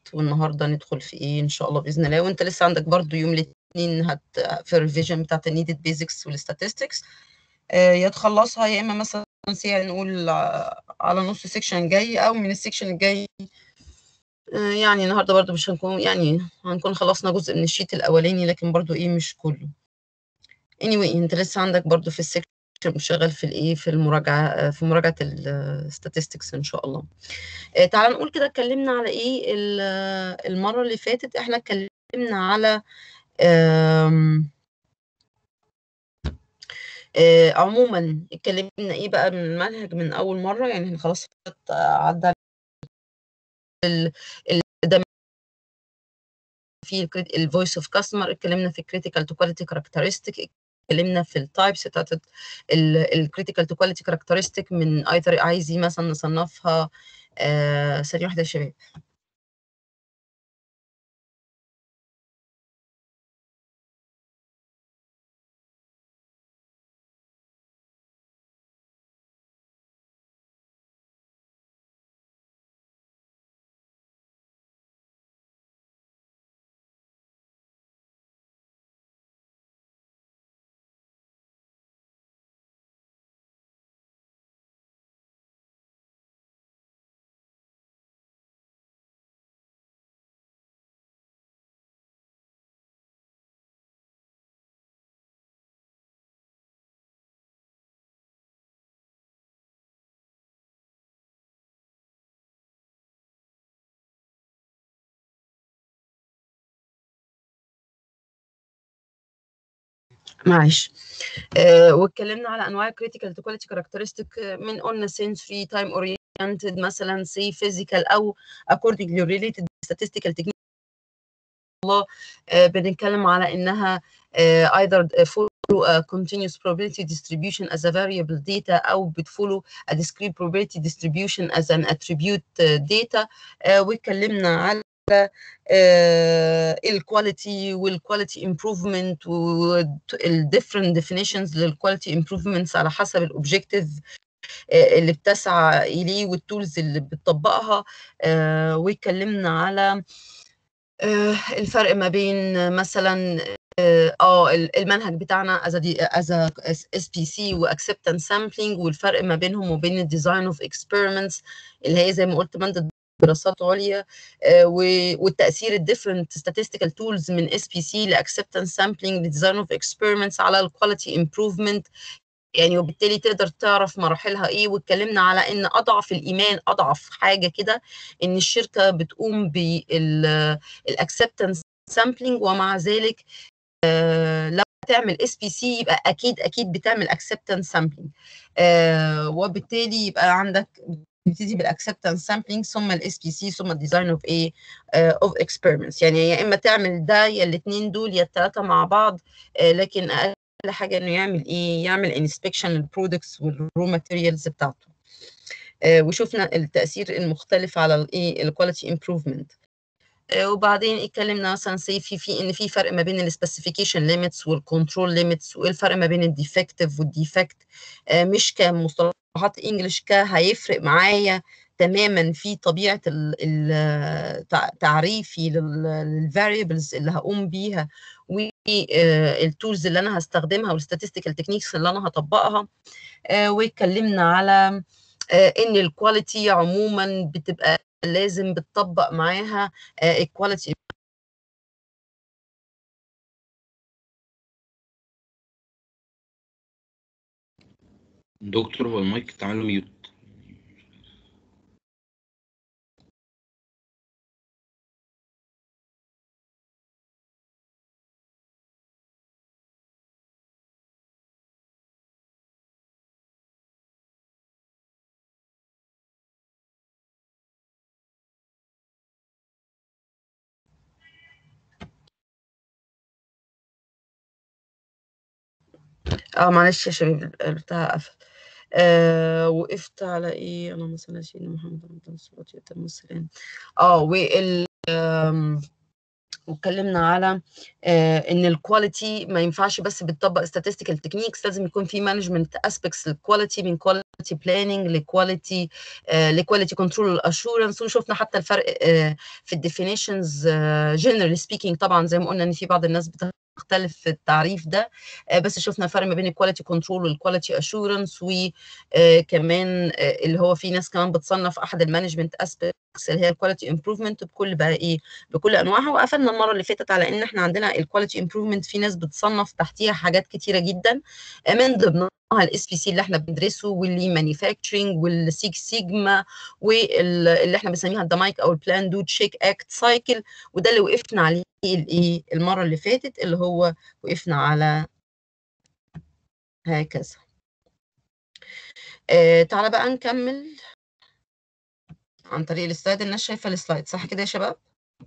والنهارده ندخل في ايه ان شاء الله باذن الله وانت لسه عندك برضو يوم الاثنين هت في الريفيجن بتاعت النيدد بيزكس والستاتستكس يا تخلصها يا اما مثلا يعني نقول على نص سيكشن جاي او من السيكشن الجاي يعني النهارده برضو مش هنكون يعني هنكون خلصنا جزء من الشيت الاولاني لكن برضو ايه مش كله anyway انت لسه عندك برضو في السيكشن شغال في الايه في المراجعه في مراجعه الستاتستكس ان شاء الله تعال نقول كده اتكلمنا على ايه المره اللي فاتت احنا اتكلمنا على عموما اتكلمنا ايه بقى من المنهج من اول مره يعني خلاص عدى ده في الفويس اوف كاستمر اتكلمنا في الكريتيكال تو كواليتي كاركترستيك اتكلمنا في التايبس بتاعت الكريتيكال تو كواليتي كاركترستيك من اي طريقه عايزين مثلا نصنفها آه ثانيه واحده يا شباب معلش آه واتكلمنا على انواع الكريتيكال تو كواليتي كاركترستيك من قلنا sensory تايم اورينتد مثلا سي فيزيكال او according to related statistical technique الله آه بنتكلم على انها آه either follow a continuous probability distribution as a variable data او بتفولو a discrete probability distribution as an attribute data واتكلمنا على الكواليتي والكواليتي امبروفمنت والديفرنت ديفينيشنز للكواليتي امبروفمنتس على حسب الاوبجيكتيف اللي بتسعى اليه والتولز اللي بتطبقها واتكلمنا على الفرق ما بين مثلا اه المنهج بتاعنا از از اس بي سي واكسبتنس سامبلينج والفرق ما بينهم وبين الديزاين اوف اكسبيرمنتس اللي هي زي ما قلت ماده دراسات عليا والتاثير الديفرنت statistical تولز من اس بي سي لاكسبتنس سامبلينج لديزاين اوف اكسبيرمنتس على الكواليتي امبروفمنت يعني وبالتالي تقدر تعرف مراحلها ايه واتكلمنا على ان اضعف الايمان اضعف حاجه كده ان الشركه بتقوم بالاكسبتنس سامبلينج ومع ذلك آه لو تعمل اس بي سي يبقى اكيد اكيد بتعمل اكسبتنس سامبلينج آه وبالتالي يبقى عندك نبتدي بالاكسبتنس سامبلينج ثم الاس بي سي ثم الديزاين اوف ايه اوف اكسبيرمنتس يعني يا اما تعمل ده يا الاثنين دول يا الثلاثه مع بعض آه لكن اقل حاجه انه يعمل ايه يعمل انسبكشن للبرودكتس والرو ماتيريالز بتاعته آه وشفنا التاثير المختلف على الايه الكواليتي امبروفمنت وبعدين اتكلمنا مثلا سي في في ان في فرق ما بين السبيسيفيكيشن ليميتس والكنترول ليميتس وايه الفرق ما بين الديفكتيف والديفكت مش كمصطلحات انجلش ك هيفرق معايا تماما في طبيعه تعريفي للفاريبلز اللي هقوم بيها والتولز اللي انا هستخدمها والستاتستيكال تكنيكس اللي انا هطبقها واتكلمنا على ان الكواليتي عموما بتبقى لازم بتطبق معاها الكواليتي دكتور هو المايك اتعمل له ميوت اه معلش يا شباب البتاع قفل آه وقفت على ايه انا مثلا سيدنا محمد عبد الصلاة والسلام اه وال واتكلمنا على آه ان الكواليتي ما ينفعش بس بتطبق statistical techniques لازم يكون في مانجمنت اسبيكتس للكواليتي من كواليتي بلاننج لكواليتي لكواليتي كنترول والاشورنس وشفنا حتى الفرق آه في الديفينيشنز جنرالي سبيكينج طبعا زي ما قلنا ان في بعض الناس بتختلف في التعريف ده بس شفنا الفرق ما بين الكواليتي كنترول والكواليتي اشورنس وكمان اللي هو في ناس كمان بتصنف احد المانجمنت اسبيكتس اللي هي الكواليتي امبروفمنت بكل بقى ايه بكل انواعها وقفلنا المره اللي فاتت على ان احنا عندنا الكواليتي امبروفمنت في ناس بتصنف تحتيها حاجات كتيره جدا من ضمنها الاس بي سي اللي احنا بندرسه واللي مانيفاكتشرنج والسيكس سيجما واللي احنا بنسميها الدمايك او البلان دو تشيك اكت سايكل وده اللي وقفنا عليه الايه المره اللي فاتت اللي هو وقفنا على هكذا آه تعالى بقى نكمل عن طريق السلايد الناس شايفه السلايد صح كده يا شباب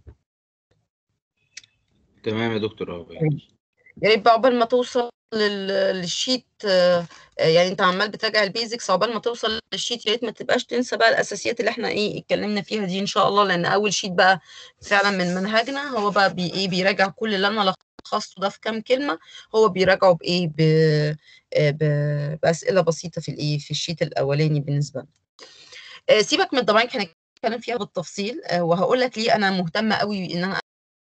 تمام يا دكتور اه يا ريت بقى عقبال ما توصل للشيت يعني انت عمال بتراجع البيزكس عقبال ما توصل للشيت يا ريت ما تبقاش تنسى بقى الاساسيات اللي احنا ايه اتكلمنا فيها دي ان شاء الله لان اول شيت بقى فعلا من منهجنا هو بقى بي ايه بيراجع كل اللي انا لخصته ده في كام كلمه هو بيراجعه بايه ب... ب... باسئله بسيطه في الايه في الشيت الاولاني بالنسبه لنا سيبك من الضمائر هنتكلم فيها بالتفصيل وهقول لك ليه انا مهتمه قوي ان انا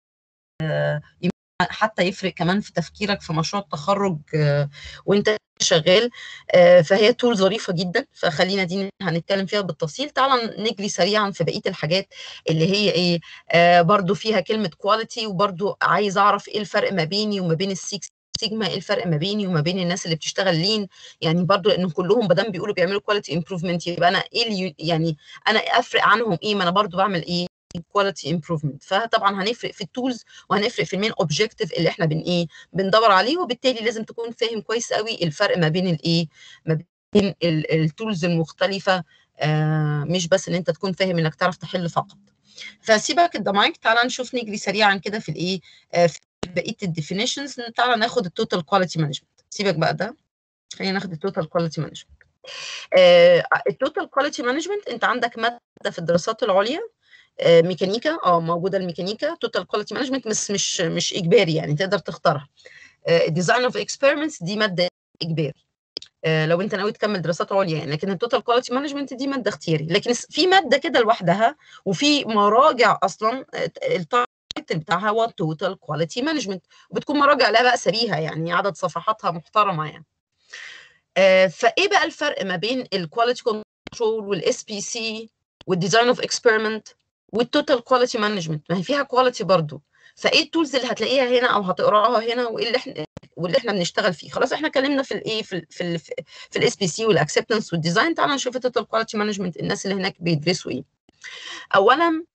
حتى يفرق كمان في تفكيرك في مشروع التخرج وانت شغال فهي تول ظريفه جدا فخلينا دي هنتكلم فيها بالتفصيل تعال نجري سريعا في بقيه الحاجات اللي هي ايه برضو فيها كلمه كواليتي وبرضو عايز اعرف ايه الفرق ما بيني وما بين السيكس سيجما ايه الفرق ما بيني وما بين الناس اللي بتشتغل لين يعني برضو لان كلهم بدل بيقولوا بيعملوا كواليتي امبروفمنت يبقى انا ايه اللي يعني انا افرق عنهم ايه ما انا برضو بعمل ايه كواليتي امبروفمنت فطبعا هنفرق في التولز وهنفرق في المين اوبجيكتيف اللي احنا بن ايه بندور عليه وبالتالي لازم تكون فاهم كويس قوي الفرق ما بين الايه ما بين التولز المختلفه آه مش بس ان انت تكون فاهم انك تعرف تحل فقط فسيبك الدمايك تعالى نشوف نجري سريعا كده في الايه آه في بقيه الديفينيشنز تعالى ناخد التوتال كواليتي مانجمنت سيبك بقى ده خلينا ناخد التوتال كواليتي مانجمنت التوتال كواليتي مانجمنت انت عندك ماده في الدراسات العليا ميكانيكا اه موجوده الميكانيكا توتال كواليتي مانجمنت بس مش مش اجباري يعني تقدر تختارها ديزاين اوف اكسبيرمنتس دي ماده اجباري لو انت ناوي تكمل دراسات عليا يعني لكن التوتال كواليتي مانجمنت دي ماده اختياري لكن في ماده كده لوحدها وفي مراجع اصلا التايتل بتاعها هو توتال كواليتي مانجمنت وبتكون مراجع لا باس بيها يعني عدد صفحاتها محترمه يعني فايه بقى الفرق ما بين الكواليتي كنترول والاس بي سي والديزاين اوف اكسبيرمنت والتوتال كواليتي مانجمنت ما هي فيها كواليتي برضو فايه التولز اللي هتلاقيها هنا او هتقراها هنا وايه اللي احنا واللي احنا بنشتغل فيه خلاص احنا اتكلمنا في الايه في ال في ال في الاس بي سي والاكسبتنس والديزاين تعالى نشوف التوتال كواليتي مانجمنت الناس اللي هناك بيدرسوا ايه اولا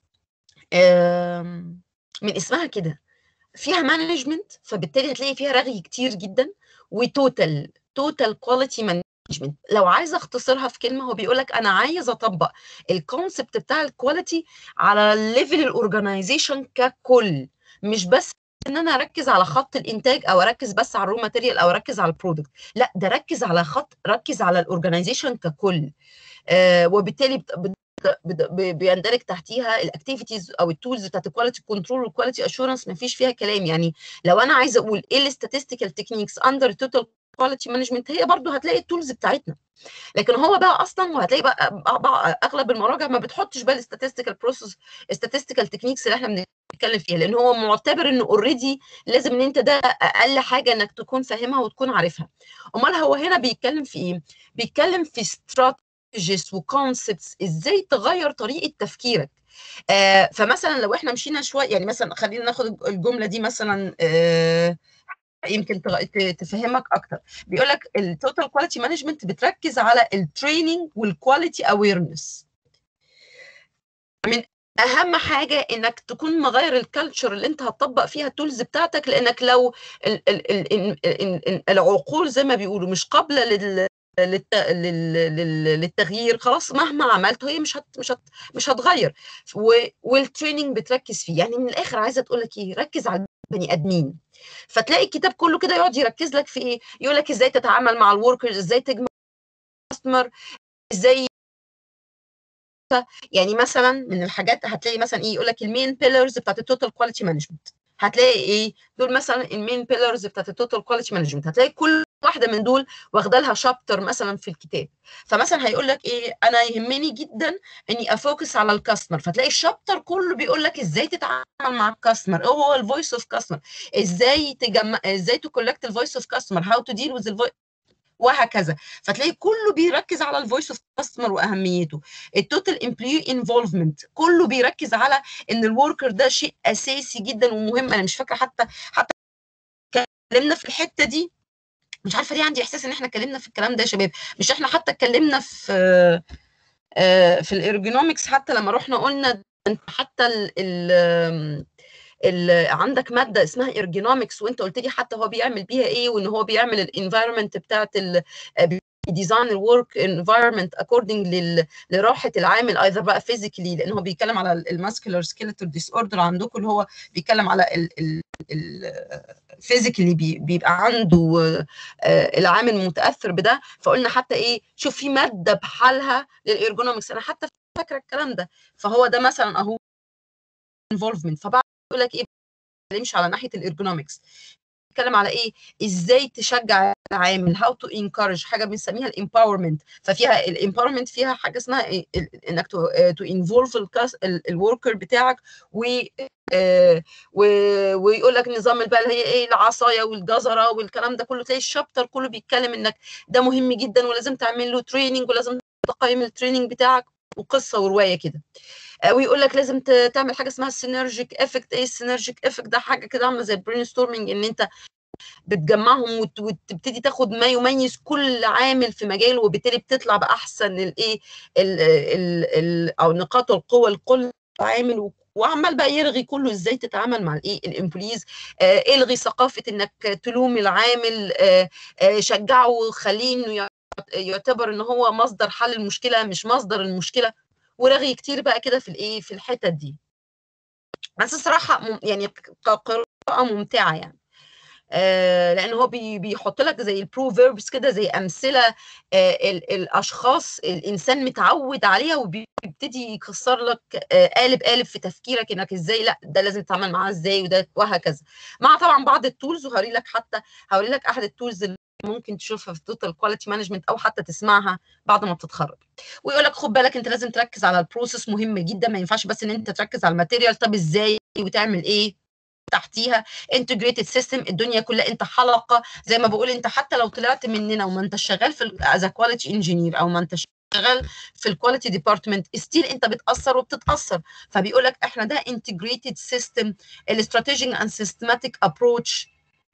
من اسمها كده فيها مانجمنت فبالتالي هتلاقي فيها رغي كتير جدا وتوتال توتال كواليتي مانجمنت لو عايزه اختصرها في كلمه هو بيقول لك انا عايز اطبق الكونسبت بتاع الكواليتي على ليفل الاورجنايزيشن ككل مش بس ان انا اركز على خط الانتاج او اركز بس على الرو ماتيريال او اركز على البرودكت لا ده ركز على خط ركز على الاورجنايزيشن ككل آه وبالتالي بت... بت... بيندرج تحتيها الاكتيفيتيز او التولز بتاعت الكواليتي كنترول والكواليتي اشورنس ما فيش فيها كلام يعني لو انا عايزه اقول ايه الستاتستيكال تكنيكس اندر توتال كواليتي مانجمنت هي برضو هتلاقي التولز بتاعتنا لكن هو بقى اصلا وهتلاقي بقى, بقى اغلب المراجع ما بتحطش بقى الستاتستيكال بروسيس الستاتستيكال تكنيكس اللي احنا بنتكلم فيها لان هو معتبر انه اوريدي لازم ان انت ده اقل حاجه انك تكون فاهمها وتكون عارفها امال هو هنا بيتكلم في ايه بيتكلم في استراتيجيز وكونسبتس ازاي تغير طريقه تفكيرك آه فمثلا لو احنا مشينا شويه يعني مثلا خلينا ناخد الجمله دي مثلا آه يمكن تفهمك اكتر بيقول لك التوتال كواليتي مانجمنت بتركز على التريننج والكواليتي اويرنس من اهم حاجه انك تكون مغير الكالتشر اللي انت هتطبق فيها التولز بتاعتك لانك لو ال ال ال العقول زي ما بيقولوا مش قابله لل للتغيير خلاص مهما عملت هي مش هت مش هت مش هتغير والتريننج بتركز فيه يعني من الاخر عايزه تقول لك ايه ركز على البني ادمين فتلاقي الكتاب كله كده يقعد يركز لك في ايه يقول لك ازاي تتعامل مع الوركرز ازاي تجمع كاستمر ازاي يعني مثلا من الحاجات هتلاقي مثلا ايه يقول لك المين بيلرز بتاعت التوتال كواليتي مانجمنت هتلاقي ايه دول مثلا المين بيلرز بتاعت التوتال كواليتي مانجمنت هتلاقي كل واحده من دول واخده لها شابتر مثلا في الكتاب فمثلا هيقول لك ايه انا يهمني جدا اني افوكس على الكاستمر فتلاقي الشابتر كله بيقول لك ازاي تتعامل مع الكاستمر ايه هو الفويس اوف كاستمر ازاي تجمع ازاي تكولكت الفويس اوف كاستمر هاو تو ديل وذ الفويس وهكذا فتلاقي كله بيركز على الفويس اوف كاستمر واهميته التوتال امبلوي انفولفمنت كله بيركز على ان الوركر ده شيء اساسي جدا ومهم انا مش فاكره حتى حتى اتكلمنا في الحته دي مش عارفه ليه عندي احساس ان احنا اتكلمنا في الكلام ده يا شباب مش احنا حتى اتكلمنا في في الارجونومكس حتى لما رحنا قلنا انت حتى ال ال ال عندك ماده اسمها ارجونومكس وانت قلت لي حتى هو بيعمل بيها ايه وان هو بيعمل الانفايرمنت بتاعت ديزاين الورك انفايرمنت اكوردنج لراحه العامل ايضا بقى فيزيكالي لان هو بيتكلم على الماسكولار سكيلتال ديس اوردر عندكم اللي هو بيتكلم على الفيزيكالي بيبقى عنده العامل متاثر بده فقلنا حتى ايه شوف في ماده بحالها للارجونومكس انا حتى فاكره الكلام ده فهو ده مثلا اهو انفولفمنت فبعد يقول لك ايه بنمشي على ناحيه الارجونومكس بيتكلم على ايه ازاي تشجع العامل هاو تو انكارج حاجه بنسميها الامباورمنت ففيها الامباورمنت فيها حاجه اسمها إيه؟ انك تو انفولف الوركر بتاعك و ويقول لك نظام بقى اللي هي ايه العصايه والجزره والكلام ده كله تلاقي الشابتر كله بيتكلم انك ده مهم جدا ولازم تعمل له تريننج ولازم تقيم التريننج بتاعك وقصه وروايه كده ويقول لك لازم تعمل حاجه اسمها السينرجيك افكت ايه السينرجيك افكت ده حاجه كده عامله زي البرين ستورمنج ان انت بتجمعهم وتبتدي تاخد ما يميز كل عامل في مجاله وبالتالي بتطلع باحسن الايه او نقاط القوه لكل عامل وعمال بقى يرغي كله ازاي تتعامل مع الايه الامبلويز آه الغي ثقافه انك تلوم العامل آه آه شجعه وخليه انه يعتبر ان هو مصدر حل المشكله مش مصدر المشكله ورغي كتير بقى كده في الايه في الحتت دي بس الصراحه يعني كقراءه ممتعه يعني آه لان هو بي بيحط لك زي البروفيربس كده زي امثله آه الاشخاص الانسان متعود عليها وبيبتدي يكسر لك آه قالب قالب في تفكيرك انك ازاي لا ده لازم تتعامل معاه ازاي وده وهكذا مع طبعا بعض التولز وهوري لك حتى هوري لك احد التولز اللي ممكن تشوفها في التوتال كواليتي مانجمنت او حتى تسمعها بعد ما بتتخرج ويقول لك خد بالك انت لازم تركز على البروسيس مهم جدا ما ينفعش بس ان انت تركز على الماتيريال طب ازاي وتعمل ايه تحتيها انتجريتد سيستم الدنيا كلها انت حلقه زي ما بقول انت حتى لو طلعت مننا وما انت شغال في از كواليتي انجينير او ما انت شغال في الكواليتي ديبارتمنت ستيل انت بتاثر وبتتاثر فبيقول لك احنا ده انتجريتد سيستم الاستراتيجيك اند سيستماتيك ابروتش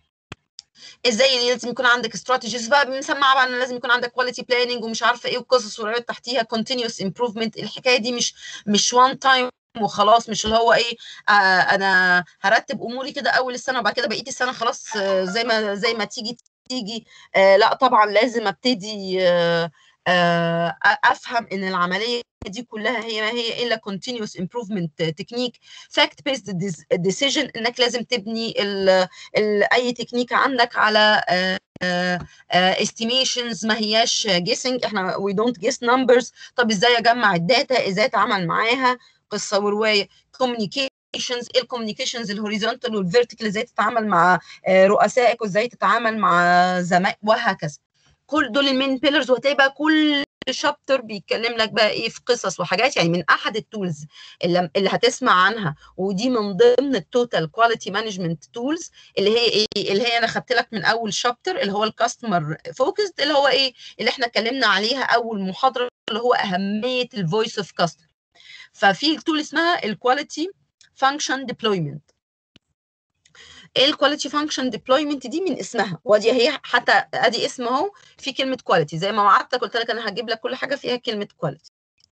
ازاي لازم يكون عندك استراتيجيز بقى بنسمعها بقى ان لازم يكون عندك كواليتي بلاننج ومش عارفه ايه وقصص وروايات تحتيها كونتينوس امبروفمنت الحكايه دي مش مش وان تايم وخلاص مش اللي هو ايه آه انا هرتب اموري كده اول السنه وبعد كده بقيه السنه خلاص آه زي ما زي ما تيجي تيجي آه لا طبعا لازم ابتدي آه آه افهم ان العمليه دي كلها هي ما هي الا continuous improvement تكنيك fact based decision انك لازم تبني ال ال اي تكنيك عندك على uh, uh, estimations ما هياش guessing احنا we don't guess numbers طب ازاي اجمع الداتا ازاي اتعامل معاها قصه وروايه communications ايه الكوميونيكيشنز الهوريزونتال والفيرتيكال ازاي تتعامل مع رؤسائك وازاي تتعامل مع زمايلك وهكذا كل دول المين بيلرز وهتلاقي بقى كل شابتر بيتكلم لك بقى ايه في قصص وحاجات يعني من احد التولز اللي, اللي هتسمع عنها ودي من ضمن التوتال كواليتي مانجمنت تولز اللي هي ايه اللي هي انا خدت لك من اول شابتر اللي هو الكاستمر فوكسد اللي هو ايه اللي احنا اتكلمنا عليها اول محاضره اللي هو اهميه الفويس اوف كاستمر ففي تول اسمها الكواليتي فانكشن ديبلويمنت ايه الكواليتي فانكشن ديبلويمنت دي من اسمها ودي هي حتى ادي اسم اهو في كلمه كواليتي زي ما وعدتك قلت لك انا هجيب لك كل حاجه فيها كلمه كواليتي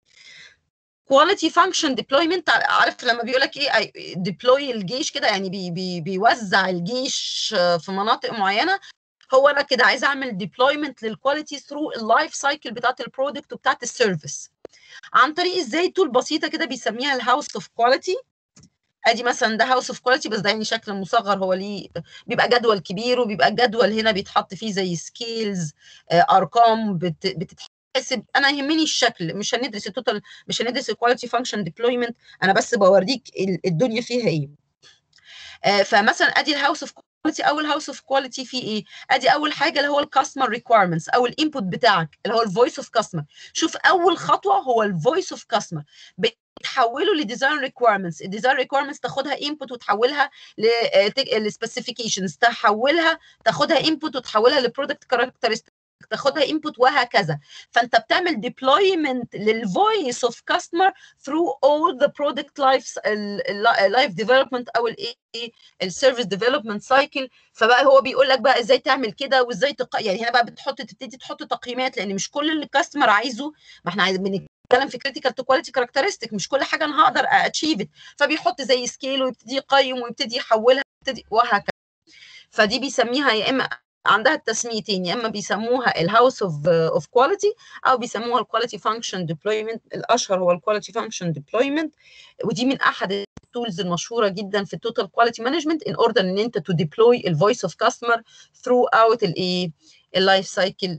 كواليتي فانكشن ديبلويمنت عارف لما بيقول لك ايه ديبلوي الجيش كده يعني بي بي بيوزع الجيش في مناطق معينه هو انا كده عايز اعمل ديبلويمنت للكواليتي ثرو اللايف سايكل بتاعت البرودكت وبتاعت السيرفيس عن طريق ازاي تول بسيطه كده بيسميها الهاوس اوف كواليتي ادي مثلا ده هاوس اوف كواليتي بس ده يعني شكل مصغر هو ليه بيبقى جدول كبير وبيبقى الجدول هنا بيتحط فيه زي سكيلز ارقام بت... بتتحط بتتحسب انا يهمني الشكل مش هندرس التوتال مش هندرس الكواليتي فانكشن ديبلويمنت انا بس بوريك الدنيا فيها ايه آه فمثلا ادي الهاوس اوف كواليتي اول هاوس اوف كواليتي فيه ايه ادي اول حاجه اللي هو الكاستمر ريكويرمنتس او الانبوت بتاعك اللي هو الفويس اوف كاستمر شوف اول خطوه هو الفويس اوف كاستمر بتحوله لديزاين ريكويرمنتس الديزاين ريكويرمنتس تاخدها انبوت وتحولها لسبيسيفيكيشنز تحولها تاخدها انبوت وتحولها لبرودكت كاركترستيك تاخدها انبوت وهكذا فانت بتعمل ديبلويمنت للفويس اوف كاستمر ثرو اول ذا برودكت لايف لايف ديفلوبمنت او الايه السيرفيس ديفلوبمنت سايكل فبقى هو بيقول لك بقى ازاي تعمل كده وازاي تق... يعني هنا بقى بتحط تبتدي تحط تقييمات لان مش كل اللي الكاستمر عايزه ما احنا عايزين بنتكلم في كريتيكال تو كواليتي كاركترستيك مش كل حاجه انا هقدر اتشيف فبيحط زي سكيل ويبتدي يقيم ويبتدي يحولها ويبتدي وهكذا فدي بيسميها يا اما عندها التسميتين يا اما بيسموها الهاوس اوف اوف كواليتي او بيسموها الكواليتي فانكشن ديبلويمنت الاشهر هو الكواليتي فانكشن ديبلويمنت ودي من احد التولز المشهوره جدا في التوتال كواليتي مانجمنت ان اوردر ان انت تو ديبلوي الفويس اوف كاستمر ثرو اوت الايه اللايف سايكل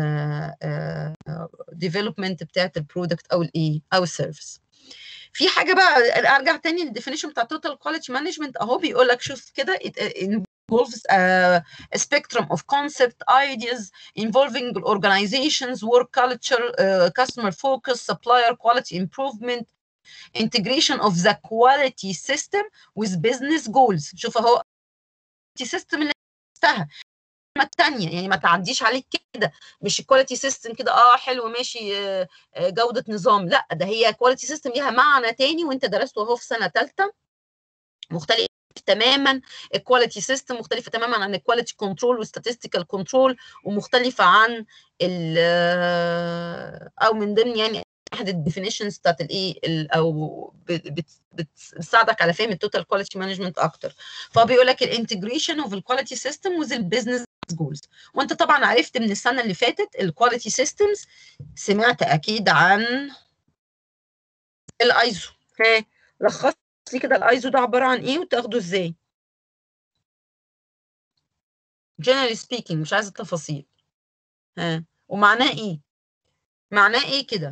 ديفلوبمنت بتاعت البرودكت او الايه او السيرفيس في حاجه بقى ارجع تاني للديفينيشن بتاع التوتال كواليتي مانجمنت اهو بيقول لك شوف كده involves a, a spectrum of concept ideas involving organizations, work culture, uh, customer focus, supplier quality improvement, integration of the quality system with business goals. شوف اهو system اللي نفسها الثانيه يعني ما تعديش عليك كده مش الكواليتي سيستم كده اه حلو ماشي آه جوده نظام لا ده هي كواليتي سيستم ليها معنى تاني وانت درسته اهو في سنه ثالثه مختلف تماما الكواليتي سيستم مختلفه تماما عن الكواليتي كنترول والستاتستيكال كنترول ومختلفه عن ال او من ضمن يعني احد الديفينيشنز بتاعت الايه او بتساعدك على فهم التوتال كواليتي مانجمنت اكتر فبيقول لك الانتجريشن اوف الكواليتي سيستم وذ البيزنس جولز وانت طبعا عرفت من السنه اللي فاتت الكواليتي سيستمز سمعت اكيد عن الايزو ها لخصت لي كده الايزو ده عباره عن ايه وتاخده ازاي generally speaking مش عايزه التفاصيل ها ومعناه ايه معناه ايه كده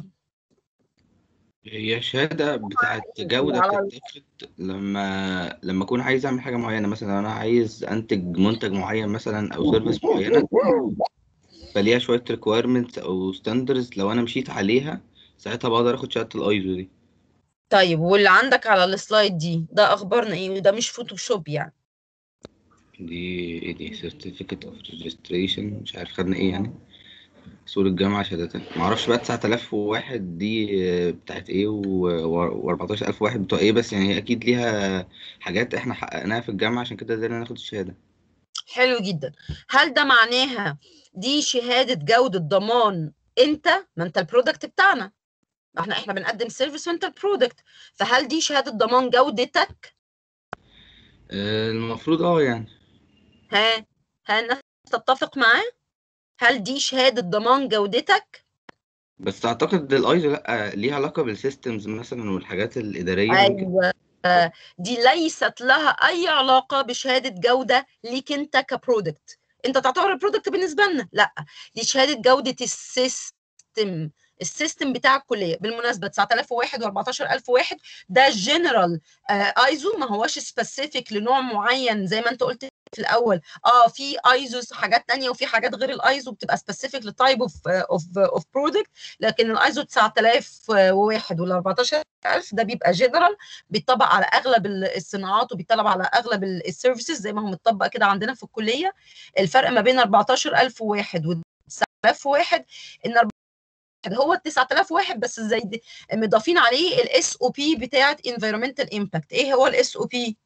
هي شهادة بتاعت جودة بتتاخد لما لما أكون عايز أعمل حاجة معينة مثلا أنا عايز أنتج منتج معين مثلا أو سيرفيس معينة فليها شوية ريكويرمنتس أو ستاندرز لو أنا مشيت عليها ساعتها بقدر آخد شهادة الأيزو دي طيب واللي عندك على السلايد دي ده اخبارنا ايه وده مش فوتوشوب يعني دي إيه دي certificate of registration مش عارف خدنا إيه يعني سور الجامعة شهادتين معرفش بقى 9001 دي بتاعت ايه و14000 واحد بتوع ايه بس يعني اكيد ليها حاجات احنا حققناها في الجامعة عشان كده قدرنا ناخد الشهادة حلو جدا هل ده معناها دي شهادة جودة ضمان انت ما انت البرودكت بتاعنا احنا احنا بنقدم سيرفيس وانت البرودكت فهل دي شهادة ضمان جودتك المفروض اه يعني ها ها الناس تتفق معاه هل دي شهادة ضمان جودتك؟ بس اعتقد الايزو لا ليها علاقة بالسيستمز مثلا والحاجات الإدارية ايوه دي ليست لها اي علاقة بشهادة جودة ليك انت كبرودكت انت تعتبر البرودكت بالنسبة لنا لا دي شهادة جودة السيستم السيستم بتاع الكليه بالمناسبه 9001 و14001 ده جنرال ايزو ما هوش سبيسيفيك لنوع معين زي ما انت قلت في الاول اه في ايزوز حاجات تانية وفي حاجات غير الايزو بتبقى سبيسيفيك لتايب اوف اوف اوف برودكت لكن الايزو 9001 وال 14000 ده بيبقى جنرال بيطبق على اغلب الصناعات وبيطبق على اغلب السيرفيسز زي ما هو متطبق كده عندنا في الكليه الفرق ما بين 14001 و 9001 ان هو ال 9001 بس زي مضافين عليه الاس او بي بتاعت انفيرمنتال امباكت ايه هو الاس او بي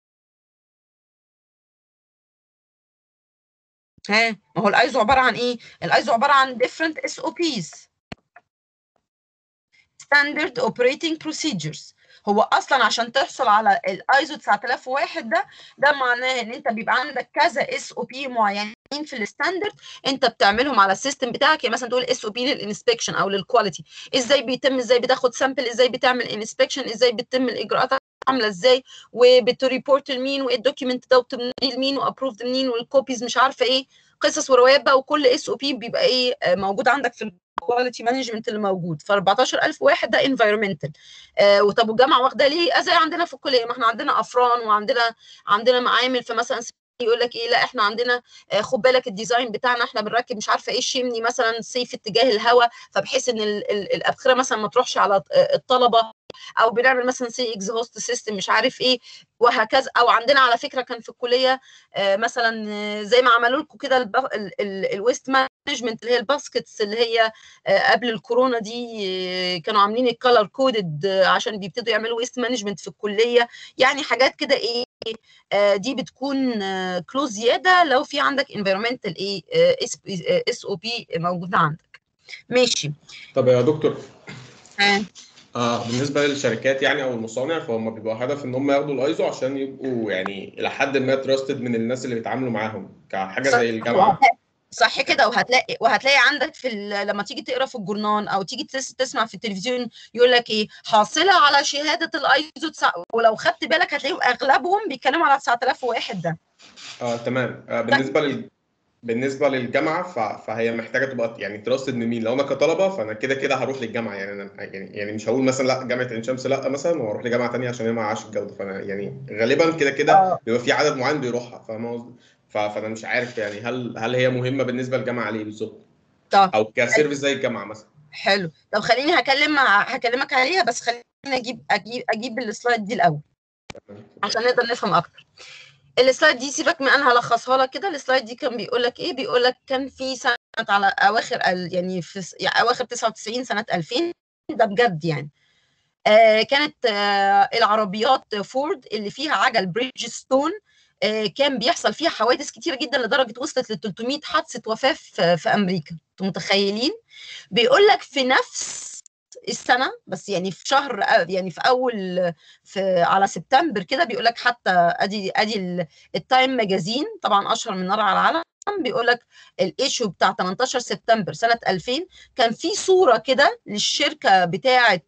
ها ما هو الايزو عباره عن ايه الايزو عباره عن different اس او بيز standard operating procedures هو اصلا عشان تحصل على الايزو 9001 ده ده معناه ان انت بيبقى عندك كذا اس او بي معينين في الستاندرد انت بتعملهم على السيستم بتاعك يعني مثلا تقول اس او بي للانسبكشن او للكواليتي ازاي بيتم ازاي بتاخد سامبل ازاي بتعمل انسبكشن ازاي بتتم الاجراءات عامله ازاي وبتريبورت لمين وايه الدوكيمنت ده وبتمني لمين وابروفد منين والكوبيز مش عارفه ايه قصص وروايات بقى وكل اس او بي بيبقى ايه موجود عندك في الكواليتي مانجمنت اللي موجود ف 14000 واحد ده انفايرمنتال آه وطب والجامعه واخده ليه زي عندنا في الكليه ما احنا عندنا افران وعندنا عندنا معامل فمثلا يقول لك ايه لا احنا عندنا آه خد بالك الديزاين بتاعنا احنا بنركب مش عارفه ايه الشمني مثلا سيف اتجاه الهواء فبحيث ان ال ال الابخره مثلا ما تروحش على الطلبه او بنعمل مثلا سي اكزهوست سيستم مش عارف ايه وهكذا او عندنا على فكره كان في الكليه آه مثلا آه زي ما عملوا لكم كده الويست مانجمنت اللي هي الباسكتس اللي هي آه قبل الكورونا دي كانوا عاملين الكالر كودد عشان بيبتدوا يعملوا ويست مانجمنت في الكليه يعني حاجات كده ايه دي بتكون كلوز زياده لو في عندك انفيرمنتال ايه اس او بي موجوده عندك ماشي طب يا دكتور آه. آه بالنسبه للشركات يعني او المصانع فهم بيبقى هدف ان هم ياخدوا الايزو عشان يبقوا يعني الى حد ما تراستد من الناس اللي بيتعاملوا معاهم كحاجه زي الجامعه صح كده وهتلاقي وهتلاقي عندك في لما تيجي تقرا في الجورنال او تيجي تسمع في التلفزيون يقول لك ايه حاصله على شهاده الايزو تسع... ولو خدت بالك هتلاقيهم اغلبهم بيتكلموا على 9001 ده اه تمام آه بالنسبه لل بالنسبه للجامعه ف... فهي محتاجه تبقى يعني تراستد من مين لو انا كطلبه فانا كده كده هروح للجامعه يعني انا يعني يعني مش هقول مثلا لا جامعه عين شمس لا مثلا واروح لجامعه ثانيه عشان هي معهاش الجوده فانا يعني غالبا كده كده بيبقى في عدد معين بيروحها فاهم قصدي فانا مش عارف يعني هل هل هي مهمه بالنسبه للجامعه ليه بالظبط طب او كسيرفيس زي الجامعه مثلا حلو طب خليني هكلم هكلمك عليها بس خليني اجيب اجيب اجيب السلايد دي الاول عشان نقدر نفهم اكتر السلايد دي سيبك من انا هلخصها لك كده السلايد دي كان بيقول لك ايه بيقول لك كان في سنه على اواخر يعني في يعني اواخر 99 سنه 2000 ده بجد يعني آه كانت آه العربيات فورد اللي فيها عجل بريدجستون آه كان بيحصل فيها حوادث كتيره جدا لدرجه وصلت ل 300 حادثه وفاه في, في امريكا انتوا متخيلين بيقول لك في نفس السنه بس يعني في شهر يعني في اول في على سبتمبر كده بيقول لك حتى ادي ادي التايم ماجازين طبعا اشهر من نار على العالم بيقول لك الايشو بتاع 18 سبتمبر سنه 2000 كان في صوره كده للشركه بتاعه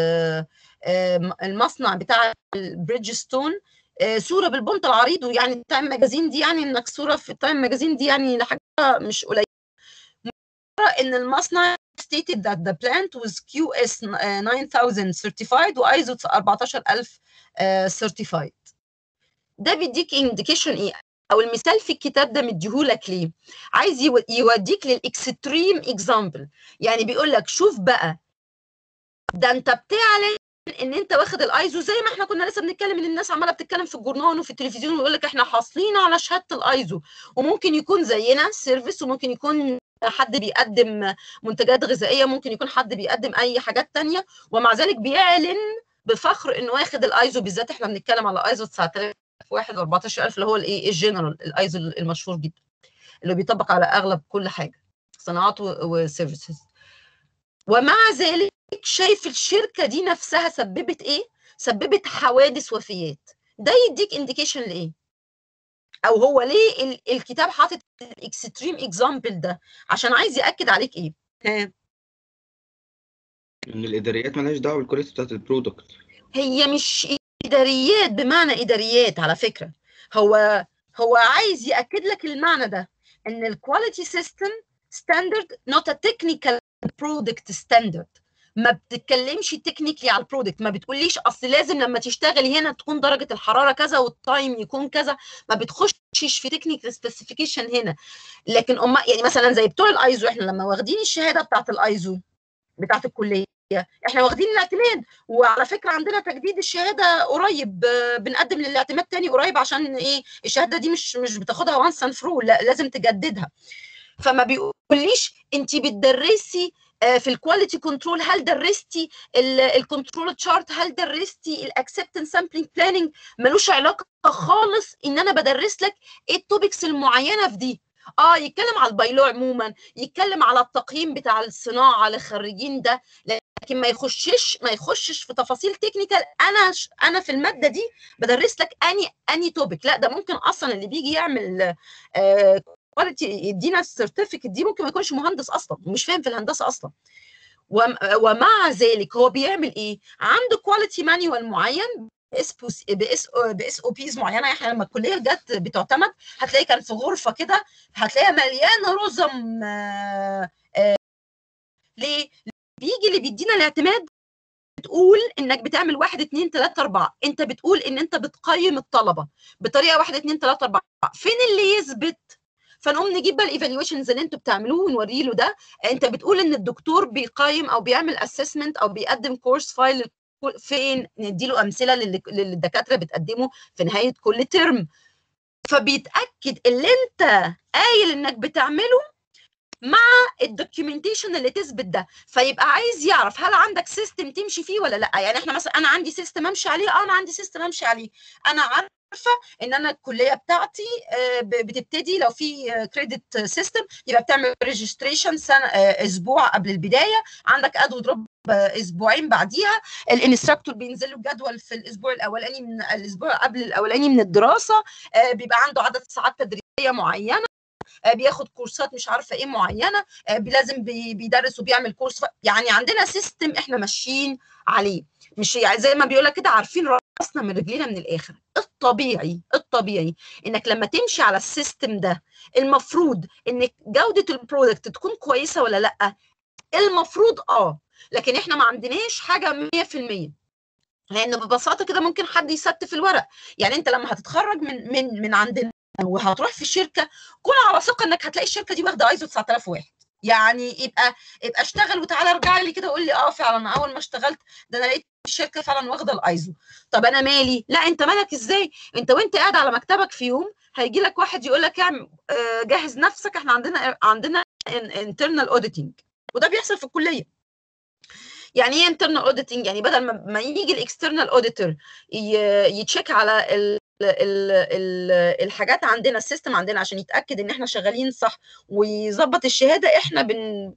المصنع بتاع البريدجستون صوره بالبنط العريض ويعني التايم ماجازين دي يعني انك صوره في التايم ماجازين دي يعني حاجه مش قليله ان المصنع stated that the plant was QS 9000 certified و ISO 14000 certified ده بيديك indication ايه او المثال في الكتاب ده مديهولك ليه عايز يوديك للاكستريم اكزامبل يعني بيقول لك شوف بقى ده انت بتعلن ان انت واخد الايزو زي ما احنا كنا لسه بنتكلم ان الناس عماله بتتكلم في الجورنال وفي التلفزيون ويقول لك احنا حاصلين على شهاده الايزو وممكن يكون زينا سيرفيس وممكن يكون حد بيقدم منتجات غذائيه ممكن يكون حد بيقدم اي حاجات تانية ومع ذلك بيعلن بفخر انه واخد الايزو بالذات احنا بنتكلم على ايزو 9001 و14000 اللي هو الايه الجنرال الايزو المشهور جدا اللي بيطبق على اغلب كل حاجه صناعات وسيرفيسز ومع ذلك شايف الشركه دي نفسها سببت ايه سببت حوادث وفيات ده يديك انديكيشن لايه او هو ليه الكتاب حاطط الاكستريم اكزامبل ده عشان عايز ياكد عليك ايه ها ان الاداريات مالهاش دعوه بالكواليتي بتاعت البرودكت هي مش اداريات بمعنى اداريات على فكره هو هو عايز ياكد لك المعنى ده ان الكواليتي سيستم ستاندرد نوت ا تكنيكال برودكت ستاندرد ما بتتكلمش تكنيكلي على البرودكت ما بتقوليش اصل لازم لما تشتغلي هنا تكون درجه الحراره كذا والتايم يكون كذا ما بتخشش في تكنيكال سبيسيفيكيشن هنا لكن أم يعني مثلا زي بتوع الايزو احنا لما واخدين الشهاده بتاعت الايزو بتاعت الكليه احنا واخدين الاعتماد وعلى فكره عندنا تجديد الشهاده قريب بنقدم للاعتماد تاني قريب عشان ايه الشهاده دي مش مش بتاخدها وانس اند فرو لا لازم تجددها فما بيقوليش انت بتدرسي في الكواليتي كنترول هل درستي الكنترول تشارت هل درستي الاكسبتنس سامبلينج بلاننج ملوش علاقه خالص ان انا بدرس لك ايه التوبكس المعينه في دي اه يتكلم على البايلو عموما يتكلم على التقييم بتاع الصناعه للخريجين ده لكن ما يخشش ما يخشش في تفاصيل تكنيكال انا ش... انا في الماده دي بدرس لك اني اني توبك لا ده ممكن اصلا اللي بيجي يعمل آه كواليتي يدينا السيرتيفيكت دي ممكن ما يكونش مهندس اصلا ومش فاهم في الهندسه اصلا ومع ذلك هو بيعمل ايه عنده كواليتي مانيوال معين اس باس باس او بيز معينه يعني لما الكليه جت بتعتمد هتلاقي كان في غرفه كده هتلاقيها مليانه رزم آه آه ليه؟ بيجي اللي بيدينا الاعتماد بتقول انك بتعمل واحد اتنين تلاته اربعه انت بتقول ان انت بتقيم الطلبه بطريقه واحد اتنين تلاته اربعه فين اللي يثبت فنقوم نجيب بقى الايفالويشنز اللي انتوا بتعملوه ونوري له ده انت بتقول ان الدكتور بيقيم او بيعمل اسسمنت او بيقدم كورس فايل فين نديله امثله للي الدكاتره بتقدمه في نهايه كل ترم فبيتاكد اللي انت قايل انك بتعمله مع الدوكيومنتيشن اللي تثبت ده فيبقى عايز يعرف هل عندك سيستم تمشي فيه ولا لا يعني احنا مثلا انا عندي سيستم امشي عليه اه انا عندي سيستم امشي عليه انا عارفه ان انا الكليه بتاعتي بتبتدي لو في كريدت سيستم يبقى بتعمل ريجستريشن سنه اسبوع قبل البدايه عندك اد ودروب اسبوعين بعديها الانستراكتور بينزل له جدول في الاسبوع الاولاني من الاسبوع قبل الاولاني من الدراسه بيبقى عنده عدد ساعات تدريبيه معينه بياخد كورسات مش عارفه ايه معينه لازم بيدرس وبيعمل كورس يعني عندنا سيستم احنا ماشيين عليه مش يعني زي ما بيقول لك كده عارفين راسنا من رجلينا من الاخر الطبيعي الطبيعي انك لما تمشي على السيستم ده المفروض ان جوده البرودكت تكون كويسه ولا لا المفروض اه لكن احنا ما عندناش حاجه 100% لان ببساطه كده ممكن حد يستف الورق يعني انت لما هتتخرج من من من عندنا وهتروح في الشركه كن على ثقه انك هتلاقي الشركه دي واخده ايزو 9001 يعني يبقى يبقى اشتغل وتعالى ارجع لي كده قول لي اه فعلا اول ما اشتغلت ده انا لقيت الشركه فعلا واخده الايزو طب انا مالي لا انت مالك ازاي انت وانت قاعد على مكتبك في يوم هيجي لك واحد يقول لك اعمل جهز نفسك احنا عندنا عندنا انترنال اوديتنج وده بيحصل في الكليه يعني ايه انترنال اوديتنج يعني بدل ما يجي الاكسترنال اوديتور يتشيك على ال ال ال الحاجات عندنا السيستم عندنا عشان يتاكد ان احنا شغالين صح ويظبط الشهاده احنا بن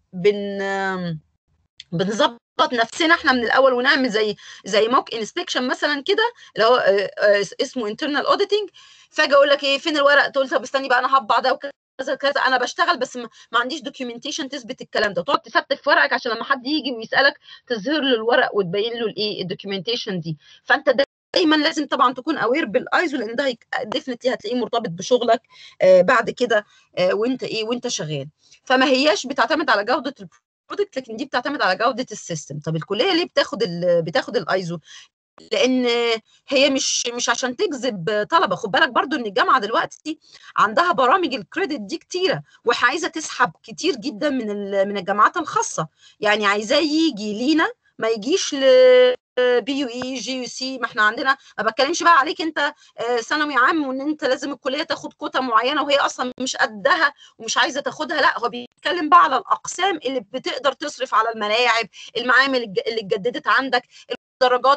بن بنظبط نفسنا احنا من الاول ونعمل زي زي موك انسبكشن مثلا كده اللي هو اسمه انترنال اوديتنج فجاه اقول لك ايه فين الورق تقول طب استني بقى انا هطبع ده وكذا كذا انا بشتغل بس ما عنديش دوكيومنتيشن تثبت الكلام ده تقعد تستف ورقك عشان لما حد يجي ويسالك تظهر له الورق وتبين له الايه الدوكيومنتيشن دي فانت ده دايما لازم طبعا تكون اوير بالايزو لان ده ديفنتلي هتلاقيه مرتبط بشغلك آه بعد كده آه وانت ايه وانت شغال فما هياش بتعتمد على جوده البرودكت لكن دي بتعتمد على جوده السيستم طب الكليه ليه بتاخد بتاخد الايزو لان هي مش مش عشان تجذب طلبه خد بالك برضو ان الجامعه دلوقتي عندها برامج الكريدت دي كتيره وعايزه تسحب كتير جدا من من الجامعات الخاصه يعني عايزاه يجي لينا ما يجيش ل بي يو اي جي يو سي ما احنا عندنا ما بتكلمش بقى عليك انت ثانوي عام وان انت لازم الكليه تاخد كوتا معينه وهي اصلا مش قدها ومش عايزه تاخدها لا هو بيتكلم بقى على الاقسام اللي بتقدر تصرف على الملاعب المعامل اللي اتجددت عندك الدرجات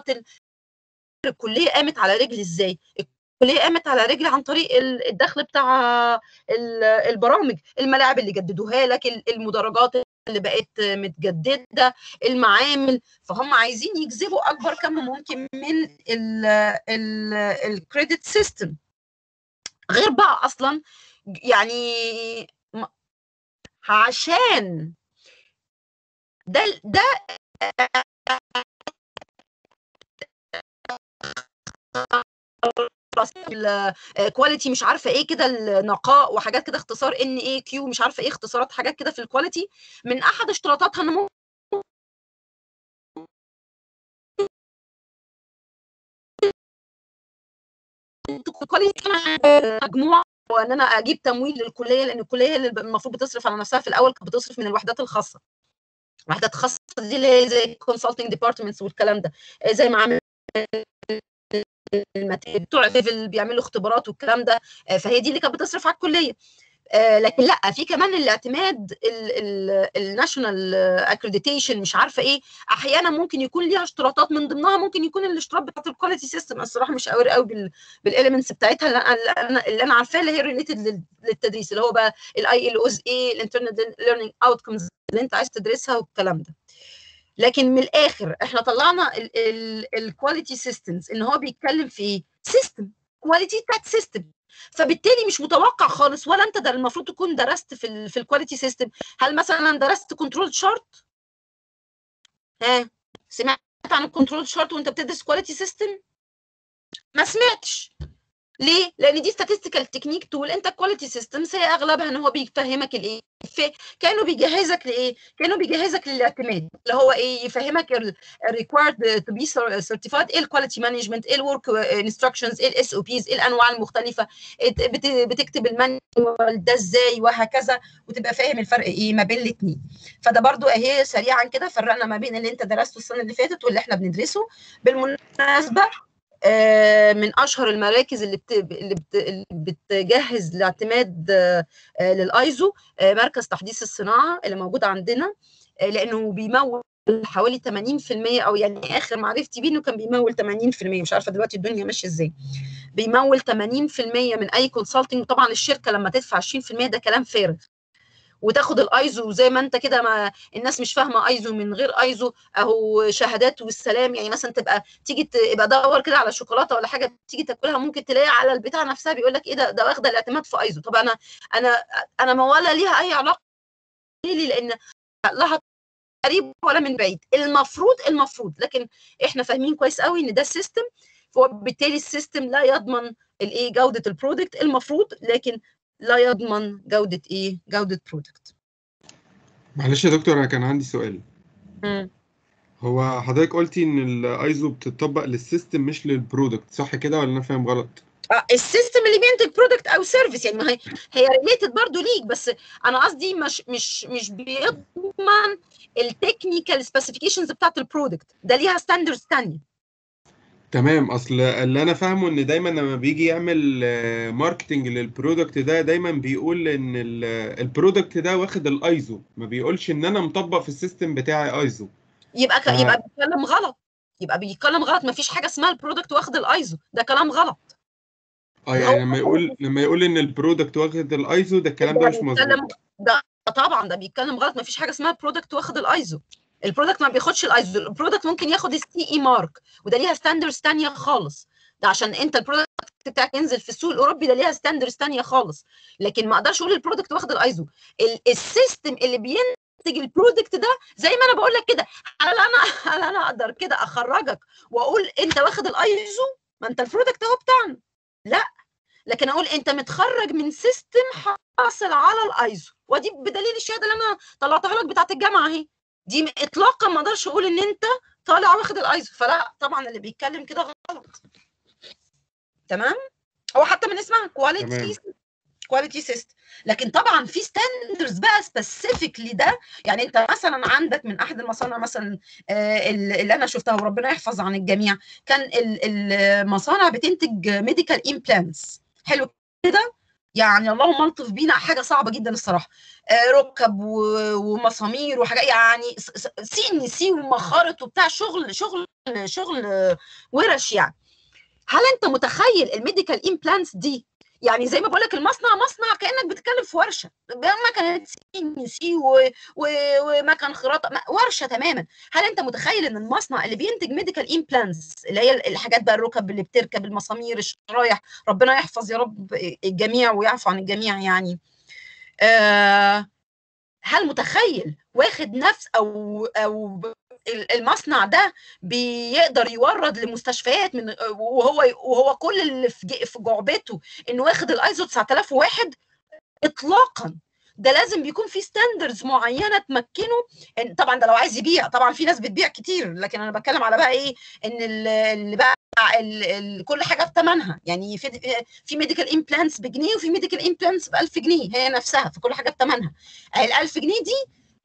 الكليه قامت على رجل ازاي الكليه قامت على رجل عن طريق الدخل بتاع البرامج الملاعب اللي جددوها لك المدرجات اللي بقت متجدده المعامل فهم عايزين يجذبوا اكبر كم ممكن من الكريدت سيستم غير بقى اصلا يعني عشان ده ده الكواليتي مش عارفه ايه كده النقاء وحاجات كده اختصار ان اي كيو مش عارفه ايه اختصارات حاجات كده في الكواليتي من احد اشتراطاتها ان ممكن كواليتي مجموعه وان انا اجيب تمويل للكليه لان الكليه اللي المفروض بتصرف على نفسها في الاول كانت بتصرف من الوحدات الخاصه الوحدات الخاصه دي اللي هي زي كونسلتنج ديبارتمنتس والكلام ده زي ما عامل بتوع ليفل بيعملوا اختبارات والكلام ده فهي دي اللي كانت بتصرف على الكليه لكن لا في كمان الاعتماد الناشونال اكريديتيشن مش عارفه ايه احيانا ممكن يكون ليها اشتراطات من ضمنها ممكن يكون الاشتراط بتاعت الكواليتي سيستم الصراحه مش قوي قوي بالاليمنتس بتاعتها اللي انا اللي انا عارفاها اللي هي ريليتد للتدريس اللي هو بقى الاي ال اوز اي الانترنال ليرنينج اوتكمز اللي انت عايز تدرسها والكلام ده لكن من الاخر احنا طلعنا الكواليتي سيستمز ان هو بيتكلم في سيستم كواليتي بتاعت سيستم فبالتالي مش متوقع خالص ولا انت ده المفروض تكون درست في ال في الكواليتي سيستم هل مثلا درست كنترول شارت ها سمعت عن الكنترول شارت وانت بتدرس كواليتي سيستم ما سمعتش ليه؟ لان دي statistical تكنيك تول انت كواليتي سيستمز هي اغلبها ان هو بيفهمك الايه؟ كانه بيجهزك لايه؟ كانه بيجهزك للاعتماد اللي هو ايه؟ يفهمك الريكوايرد تو بي سيرتيفايد ايه الكواليتي مانجمنت ايه الورك انستراكشنز ايه الاس او بيز ايه الانواع المختلفه بتكتب المانيوال ده ازاي وهكذا وتبقى فاهم الفرق ايه ما بين الاثنين فده برضو اهي سريعا كده فرقنا ما بين اللي انت درسته السنه اللي فاتت واللي احنا بندرسه بالمناسبه من اشهر المراكز اللي بت... اللي, بت... اللي بتجهز لاعتماد للايزو مركز تحديث الصناعه اللي موجود عندنا لانه بيمول حوالي 80% او يعني اخر معرفتي بيه انه كان بيمول 80% مش عارفه دلوقتي الدنيا ماشيه ازاي بيمول 80% من اي كونسلتنج طبعا الشركه لما تدفع 20% ده كلام فارغ وتاخد الايزو زي ما انت كده ما الناس مش فاهمه ايزو من غير ايزو اهو شهادات والسلام يعني مثلا تبقى تيجي تبقى دور كده على شوكولاته ولا حاجه تيجي تاكلها ممكن تلاقي على البتاع نفسها بيقول لك ايه ده ده واخده الاعتماد في ايزو طب انا انا انا ما ولا ليها اي علاقه ليه لان لها قريب ولا من بعيد المفروض المفروض لكن احنا فاهمين كويس قوي ان ده سيستم وبالتالي السيستم لا يضمن الايه جوده البرودكت المفروض لكن لا يضمن جودة إيه؟ جودة برودكت. معلش يا دكتور أنا كان عندي سؤال. مم. هو حضرتك قلتي إن الأيزو بتطبق للسيستم مش للبرودكت صح كده ولا أنا فاهم غلط؟ آه السيستم اللي بينتج برودكت أو سيرفيس يعني ما هي هي ريليتد برضه ليك بس أنا قصدي مش مش مش بيضمن التكنيكال سبيسيفيكيشنز بتاعت البرودكت ده ليها ستاندردز ثانيه. تمام اصل اللي انا فاهمه ان دايما لما بيجي يعمل ماركتنج للبرودكت ده دايما بيقول ان البرودكت ده واخد الايزو ما بيقولش ان انا مطبق في السيستم بتاعي ايزو يبقى ك... يبقى بيتكلم غلط يبقى بيتكلم غلط ما فيش حاجه اسمها البرودكت واخد الايزو ده كلام غلط اه يعني لما يقول لما يقول ان البرودكت واخد الايزو ده الكلام ده مش مظبوط ده طبعا ده بيتكلم غلط ما فيش حاجه اسمها برودكت واخد الايزو البرودكت ما بياخدش الايزو البرودكت ممكن ياخد السي اي مارك وده ليها ستاندردز ثانيه خالص ده عشان انت البرودكت بتاعك ينزل في السوق الاوروبي ده ليها ستاندردز ثانيه خالص لكن ما اقدرش اقول البرودكت واخد الايزو السيستم اللي بينتج البرودكت ده زي ما انا بقول لك كده هل انا هل انا اقدر كده اخرجك واقول انت واخد الايزو ما انت البرودكت اهو بتاعنا لا لكن اقول انت متخرج من سيستم حاصل على الايزو ودي بدليل الشهاده اللي انا طلعتها لك بتاعت الجامعه اهي دي اطلاقا ما اقدرش اقول ان انت طالع واخد الايزو فلا طبعا اللي بيتكلم كده غلط تمام هو حتى من اسمها كواليتي كواليتي سيستم لكن طبعا في ستاندرز بقى سبيسيفيك لده يعني انت مثلا عندك من احد المصانع مثلا اللي انا شفتها وربنا يحفظ عن الجميع كان المصانع بتنتج ميديكال امبلانتس حلو كده يعني اللهم الطف بينا حاجه صعبه جدا الصراحه ركب ومسامير وحاجات يعني سي ان سي ومخارط وبتاع شغل شغل شغل ورش يعني هل انت متخيل الميديكال امبلانتس دي يعني زي ما بقول لك المصنع مصنع كانك بتتكلم في ورشه مكنه سي ان سي ومكن خراطه ورشه تماما هل انت متخيل ان المصنع اللي بينتج ميديكال امبلانتس اللي هي الحاجات بقى الركب اللي بتركب المسامير الشرايح ربنا يحفظ يا رب الجميع ويعفو عن الجميع يعني آه هل متخيل واخد نفس او او المصنع ده بيقدر يورد لمستشفيات من وهو وهو كل اللي في جعبته انه واخد الايزو 9001 اطلاقا ده لازم بيكون في ستاندردز معينه تمكنه إن طبعا ده لو عايز يبيع طبعا في ناس بتبيع كتير لكن انا بتكلم على بقى ايه ان اللي بقى ال ال كل حاجه بثمنها يعني في في ميديكال امبلانتس بجنيه وفي ميديكال امبلانتس ب 1000 جنيه هي نفسها فكل حاجه بثمنها ال 1000 جنيه دي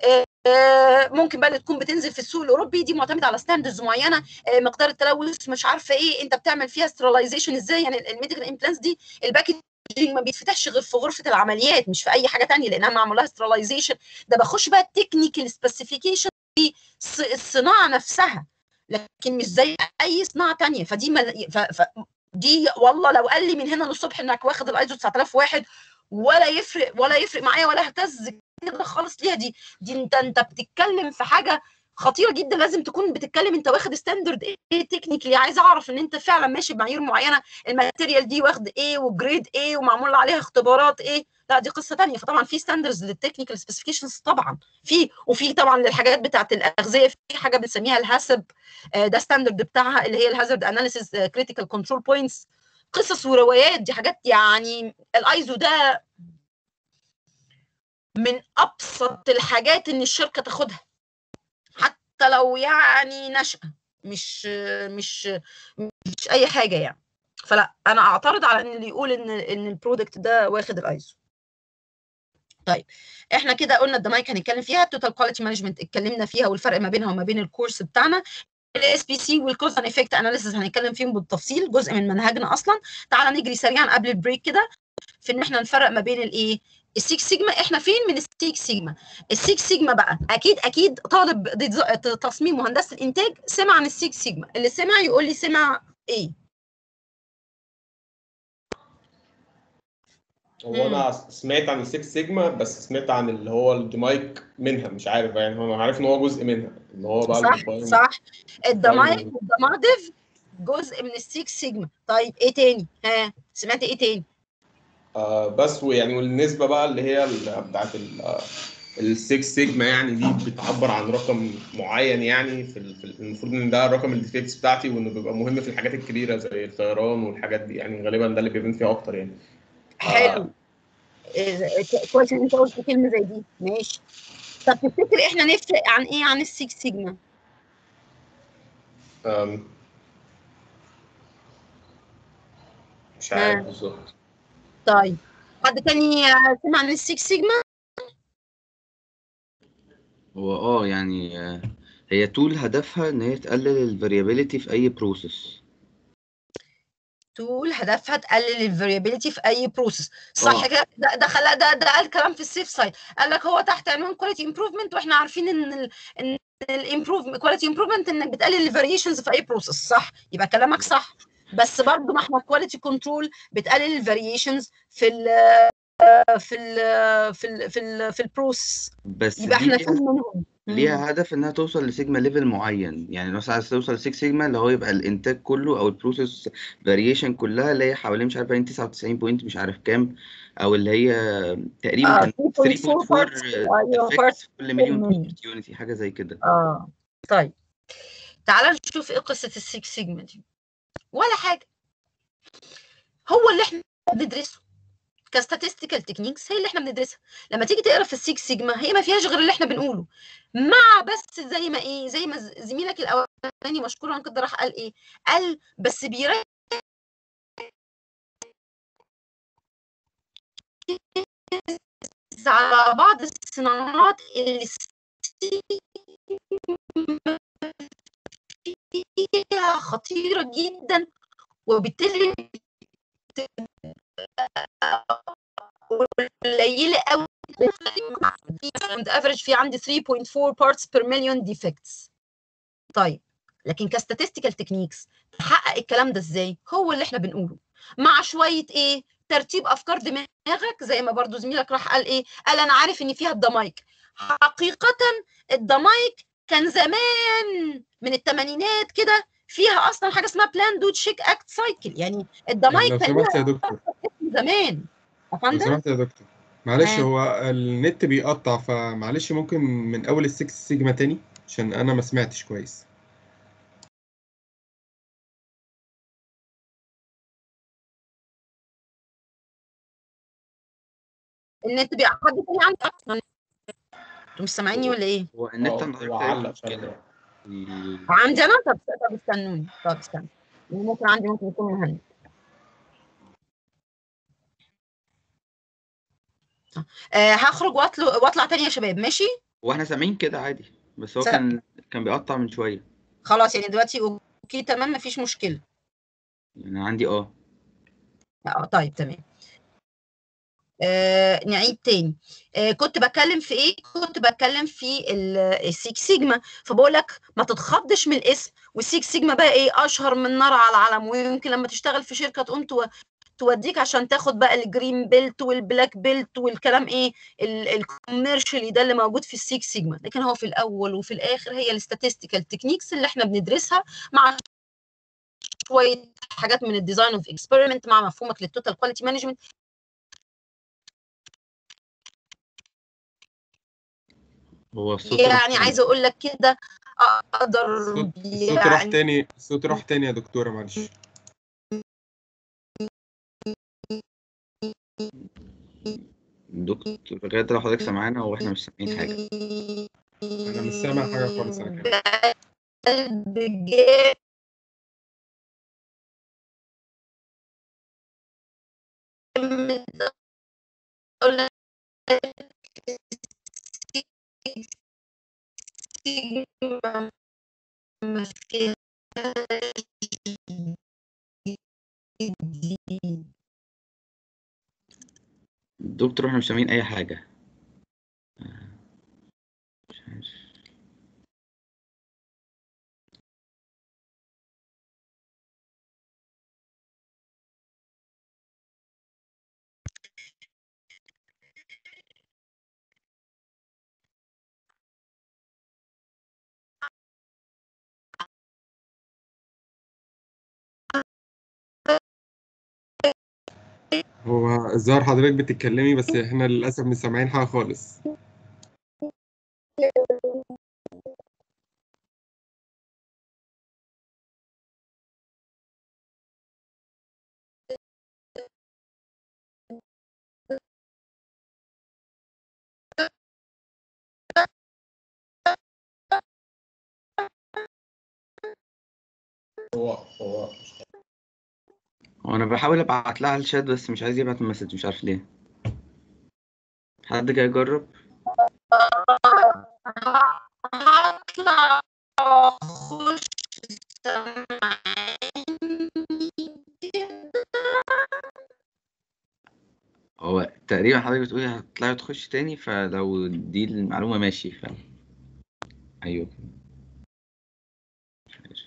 ممكن بقى تكون بتنزل في السوق الاوروبي دي معتمده على ستاندردز معينه مقدار التلوث مش عارفه ايه انت بتعمل فيها سترلايزيشن ازاي يعني الميديكال امبلانتس دي الباكج ما بيتفتحش غير في غرفه العمليات مش في اي حاجه ثانيه لانها معمول لها سترلايزيشن ده بخش بقى التكنيكال سبيسيفيكيشن في الصناعه نفسها لكن مش زي اي صناعه ثانيه فدي مل... ف... ف... دي والله لو قال لي من هنا للصبح انك واخد الايزو 9001 ولا يفرق ولا يفرق معايا ولا اهتز كده خالص ليها دي دي انت انت بتتكلم في حاجه خطيره جدا لازم تكون بتتكلم انت واخد ستاندرد ايه تكنيكلي عايز اعرف ان انت فعلا ماشي بمعايير معينه الماتيريال دي واخد ايه وجريد ايه ومعمول عليها اختبارات ايه لا دي قصه ثانيه فطبعا في ستاندرز للتكنيكال سبيسيفيكيشنز طبعا في وفي طبعا للحاجات بتاعه الاغذيه في حاجه بنسميها الهاسب ده ستاندرد بتاعها اللي هي الهازارد اناليسيس كريتيكال كنترول بوينتس قصص وروايات دي حاجات يعني الايزو ده من ابسط الحاجات ان الشركه تاخدها حتى لو يعني نشأة مش مش مش اي حاجه يعني فلا انا اعترض على ان اللي يقول ان ان البرودكت ده واخد الايزو طيب احنا كده قلنا الدمايك هنتكلم فيها التوتال كواليتي مانجمنت اتكلمنا فيها والفرق ما بينها وما بين الكورس بتاعنا الاس بي سي والكوز اند افكت اناليسيس هنتكلم فيهم بالتفصيل جزء من منهجنا اصلا تعالى نجري سريعا قبل البريك كده في ان احنا نفرق ما بين الايه السيكس سيجما احنا فين من السيكس سيجما السيكس سيجما بقى اكيد اكيد طالب تصميم وهندسه الانتاج سمع عن السيكس سيجما اللي سمع يقول لي سمع ايه هو انا سمعت عن السكس سيجما بس سمعت عن اللي هو الديمايك منها مش عارف يعني هو عارف ان هو جزء منها اللي هو بقى صح الديفاين- صح الدمايك ديفاين- والدمادف جزء من السيكس سيجما طيب ايه تاني ها سمعت ايه تاني آه بس ويعني والنسبه بقى اللي هي ال- بتاعت السكس سيجما يعني دي بتعبر عن رقم معين يعني في ال- في ال- المفروض ان ده رقم الديفيكتس بتاعتي وانه بيبقى مهم في الحاجات الكبيره زي الطيران والحاجات دي يعني غالبا ده اللي بيبان فيها اكتر يعني حلو إيه، ك- كويس ان انت قلت كلمه زي دي ماشي طب تفتكر احنا نفرق عن ايه عن السيكس سيجما آم، مش عارف بالظبط طيب حد تاني سمع عن السيكس سيجما هو اه يعني آه، هي تول هدفها ان هي تقلل الفاريابيليتي في اي بروسيس تقول هدفها تقلل الفاريابيليتي في اي بروسيس صح آه. كده ده ده خلا ده ده قال كلام في السيف سايد قال لك هو تحت عنوان كواليتي امبروفمنت واحنا عارفين ان ال ان الامبروف كواليتي امبروفمنت انك بتقلل الفاريشنز في اي بروسيس صح يبقى كلامك صح بس برضه ما احنا كواليتي كنترول بتقلل الفاريشنز في ال في ال في ال في ال في البروسيس بس يبقى دي احنا ليها- فين منهم مم. ليها هدف انها توصل لسيجما ليفل معين يعني مثلا عايز توصل لسيكس سيجما اللي هو يبقى الانتاج كله او البروسيس فاريشن كلها اللي هي حوالي مش عارف باين 99 بوينت مش عارف كام او اللي هي تقريبا آه، كان 3.4 parts. 3.4 أيوة، effects parts في كل مليون million. opportunity حاجه زي كده اه طيب تعال نشوف ايه قصه السيكس سيجما دي ولا حاجه هو اللي احنا بندرسه كستاتستيكال تكنيكس هي اللي احنا بندرسها لما تيجي تقرا في السيكس سيجما هي ما فيهاش غير اللي احنا بنقوله مع بس زي ما ايه زي ما ز- زميلك الاولاني مشكورا كده راح قال ايه قال بس بيركز على بعض الصناعات اللي فيها خطيرة جدا وبالتالي قليلة قوي افريج في عندي 3.4 parts per million defects طيب لكن كستاتستيكال تكنيكس تحقق الكلام ده ازاي هو اللي احنا بنقوله مع شويه ايه ترتيب افكار دماغك زي ما برضو زميلك راح قال ايه قال انا عارف ان فيها الدمايك حقيقه الدمايك كان زمان من الثمانينات كده فيها اصلا حاجه اسمها بلان دو تشيك اكت سايكل يعني الدمايك لو كان سمحت يا ليها دكتور اسم زمان يا لو فندم سمحت يا دكتور معلش آه. هو النت بيقطع فمعلش ممكن من اول السكس سيجما تاني عشان انا ما سمعتش كويس النت بي حد تاني عنده اصلا انتوا مش سامعيني ولا ايه؟ هو النت اه عند هو حضرتك علق مشكلة فعلا ال- عندي انا طب طب استنوني طب استنى ممكن عندي ممكن يكون مهند آه هخرج واطلع واطلع تاني يا شباب ماشي هو احنا سامعين كده عادي بس هو سا- كان كان بيقطع من شويه خلاص يعني دلوقتي اوكي تمام مفيش مشكله يعني عندي اه اه طيب تمام آه نعيد تاني آه كنت بتكلم في ايه كنت بتكلم في السيكس سيجما فبقول لك ما تتخضش من الاسم والسيكس سيجما بقى ايه اشهر من نار على العالم ويمكن لما تشتغل في شركه تقوم تو- توديك عشان تاخد بقى الجرين بيلت والبلاك بيلت والكلام ايه الكوميرشالي ده اللي موجود في السيكس سيجما لكن هو في الاول وفي الاخر هي الستاتستيكال تكنيكس اللي احنا بندرسها مع شويه حاجات من الديزاين اوف اكسبيرمنت مع مفهومك للتوتال كواليتي مانجمنت هو الصوت راح يعني تاني. عايزه اقول لك كده اقدر الصوت الصوت راح يعني تاني الصوت راح تاني يا دكتورة معلش دكتور بجد لو حضرتك سامعانا واحنا مش سامعين حاجة أنا مش سامع حاجة خالص على كده بقلب جامد أقول لك سيجما ما فيهاش جديد. دكتور احنا مش سامعين أي حاجة مش عارف. هو الظاهر حضرتك بتتكلمي بس احنا للأسف مش سامعين حاجة خالص هو هو هو أنا بحاول أبعت لها على الشات بس مش عايز يبعت المسج مش عارف ليه حد جاي يجرب هطلع اخش هو تقريبا حضرتك بتقولي هتطلعي وتخشي تاني فلو دي المعلومة ماشي ف أيوه مش عارف.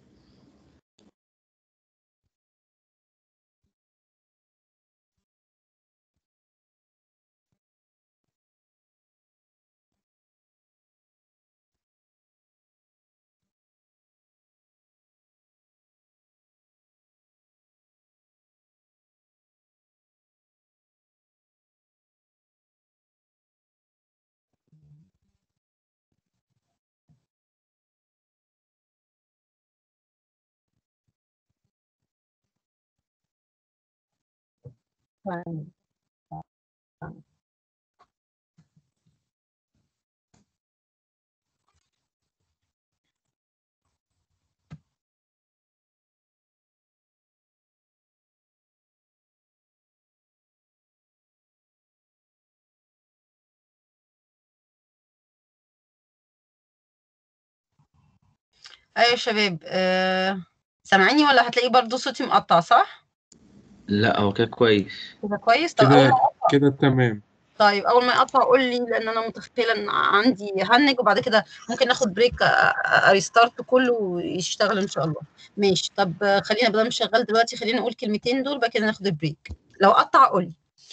ايوه يا شباب آه، سامعيني ولا هتلاقيه برضو صوتي مقطع صح؟ لا هو كده كويس كده كويس طب اول كده كده تمام طيب اول ما يقطع قول لي لان انا متخيله ان عندي هنج وبعد كده ممكن ناخد بريك ريستارت كله ويشتغل ان شاء الله ماشي طب آه، خلينا بدل مش شغال دلوقتي خلينا نقول كلمتين دول بعد كده ناخد البريك لو قطع قول لي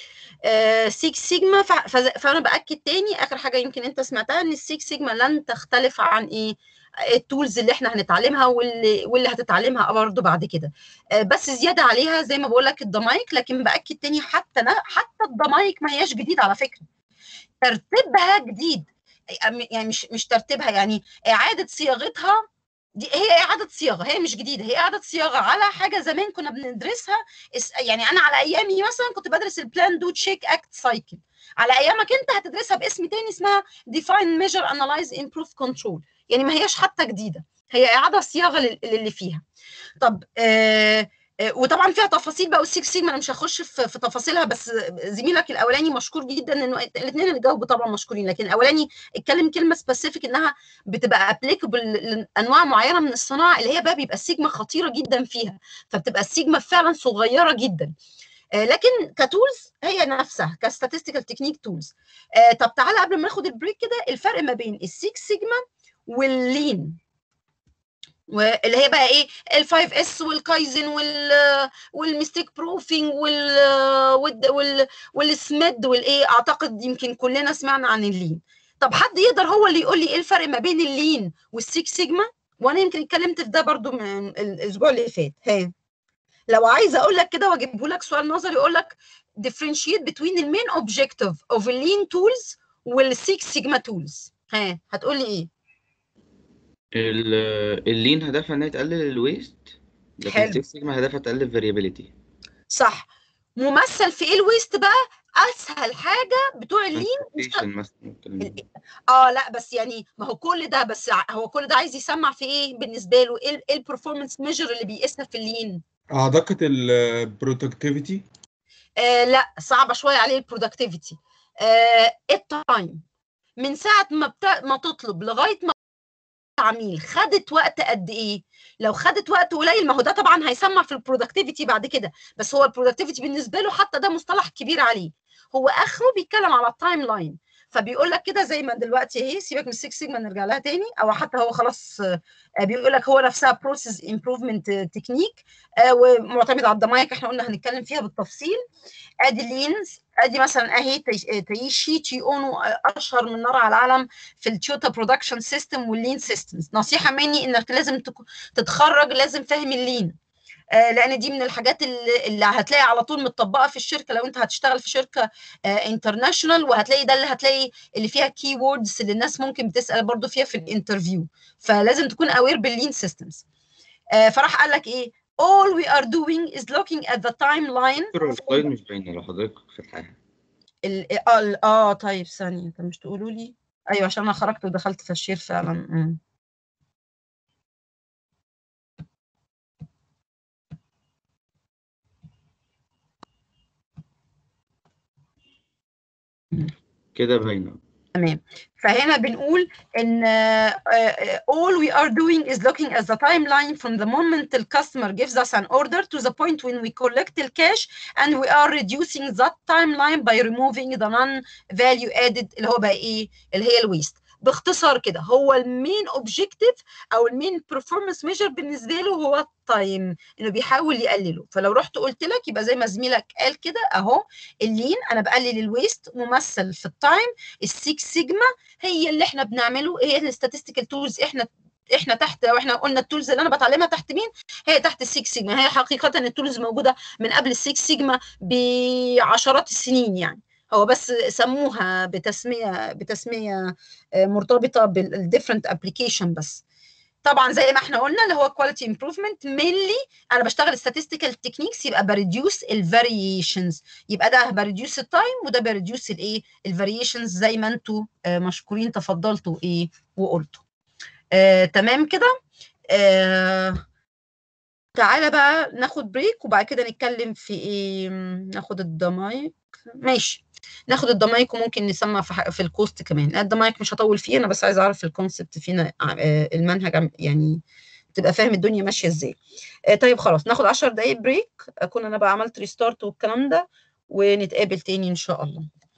آه، سيكس سيجما فع- فز- فانا باكد تاني اخر حاجه يمكن انت سمعتها ان السيكس سيجما لن تختلف عن ايه التولز اللي احنا هنتعلمها واللي واللي هتتعلمها برضه بعد كده آه، بس زياده عليها زي ما بقول لك الضمايك لكن باكد تاني حتى نا- حتى الضمايك ما هياش جديد على فكره ترتيبها جديد يعني مش مش ترتيبها يعني اعاده صياغتها دي هي اعاده صياغه هي مش جديده هي اعاده صياغه على حاجه زمان كنا بندرسها اس- يعني انا على ايامي مثلا كنت بدرس البلان دو تشيك اكت سايكل على ايامك انت هتدرسها باسم تاني اسمها ديفاين ميجر انالايز امبروف كنترول يعني ما هياش حتى جديده هي اعاده صياغه لل- للي فيها طب آه آه، وطبعا فيها تفاصيل بقى والسيكس سيجما انا مش هخش في, في تفاصيلها بس زميلك الاولاني مشكور جدا انه الاثنين اللي جاوبوا طبعا مشكورين لكن الاولاني اتكلم كلمه سبيسيفيك انها بتبقى ابليكابل لانواع معينه من الصناعه اللي هي بقى بيبقى السيجما خطيره جدا فيها فبتبقى السيجما فعلا صغيره جدا آه، لكن كتولز هي نفسها كستاتستيكال تكنيك تولز طب تعالى قبل ما ناخد البريك كده الفرق ما بين السيكس سيجما واللين واللي هي بقى ايه ال5 اس والكايزن وال والميستيك بروفينج وال وال وال والسميد والايه اعتقد يمكن كلنا سمعنا عن اللين طب حد يقدر هو اللي يقول لي ايه الفرق ما بين اللين والسيكس سيجما وانا يمكن اتكلمت في ده برضو من الاسبوع اللي فات ها لو عايزه اقول لك كده واجيبه لك سؤال نظري يقول لك differentiate between the main objective of the lean tools والsix sigma tools ها هتقول لي ايه ال- اللين هدفها ان هي تقلل الويست لكن حلو. السيكس سيجما هدفها تقلل الفاريابيليتي صح ممثل في ايه الويست بقى اسهل حاجه بتوع اللين مثلا ممكن اه لا بس يعني ما هو كل ده بس ع- هو كل ده عايز يسمع في ايه بالنسبه له ايه ايه البرفورمانس ميجر اللي بيقيسها في اللين اعتقد البرودكتيفيتي آه لا صعبه شويه عليه البرودكتيفيتي آه التايم من ساعه ما بتا... ما تطلب لغايه ما العميل خدت وقت قد ايه لو خدت وقت قليل ما هو ده طبعا هيسمع في البرودكتيفيتي بعد كده بس هو البرودكتيفيتي بالنسبه له حتى ده مصطلح كبير عليه هو اخره بيتكلم على التايم لاين فبيقول لك كده زي ما دلوقتي اهي سيبك من السكس سيجما نرجع لها تاني او حتى هو خلاص آه، بيقول لك هو نفسها بروسيس امبروفمنت تكنيك ومعتمد على الضمايك احنا قلنا هنتكلم فيها بالتفصيل ادي اللينز ادي مثلا اهي تي- تايشي تشي اونو آه، اشهر من نار على العالم في التويوتا برودكشن سيستم واللين سيستمز نصيحه مني انك لازم تك- تتخرج لازم فاهم اللين آه، لان دي من الحاجات اللي, اللي هتلاقي على طول متطبقه في الشركه لو انت هتشتغل في شركه انترناشونال وهتلاقي ده اللي هتلاقي اللي فيها كي ووردز اللي الناس ممكن بتسال برضو فيها في الانترفيو فلازم تكون اوير باللين سيستمز فراح قال لك ايه all we are doing is looking at the timeline السلايد مش باينه لو حضرتك فتحها ال- اه ال- اه طيب ثانية انت مش تقولوا لي ايوه عشان انا خرجت ودخلت في الشير فعلا مم. كده باينه تمام فهنا بنقول ان uh, uh, all we are doing is looking at the timeline from the moment the customer gives us an order to the point when we collect the cash and we are reducing that timeline by removing the non value added اللي هو بقى ايه اللي هي الويست باختصار كده هو المين اوبجيكتيف او المين performance ميجر بالنسبه له هو التايم انه بيحاول يقلله فلو رحت قلت لك يبقى زي ما زميلك قال كده اهو اللين انا بقلل الويست ممثل في التايم السيكس سيجما هي اللي احنا بنعمله هي الاستاتستيكال تولز احنا احنا تحت لو احنا قلنا التولز اللي انا بتعلمها تحت مين هي تحت السيكس سيجما هي حقيقه التولز موجوده من قبل السيكس سيجما بعشرات السنين يعني هو بس سموها بتسميه بتسميه آه، مرتبطه بالديفرنت ابلكيشن بس طبعا زي ما احنا قلنا اللي هو كواليتي امبروفمنت مينلي انا بشتغل statistical تكنيكس يبقى بريديوس الفاريشنز يبقى ده بريديوس التايم وده بريديوس الايه الفاريشنز زي ما انتوا آه، مشكورين تفضلتوا ايه وقلتوا آه، تمام كده آه، تعالى بقى ناخد بريك وبعد كده نتكلم في ايه مم، ناخد الضمايك ماشي ناخد الضمايك وممكن نسمع في, ح- في الكوست كمان لا، الضمايك مش هطول فيه انا بس عايز اعرف الكونسبت فينا آه، المنهج عم- يعني تبقى فاهم الدنيا ماشيه ازاي آه، طيب خلاص ناخد 10 دقايق بريك اكون انا بقى عملت ريستارت والكلام ده ونتقابل تاني ان شاء الله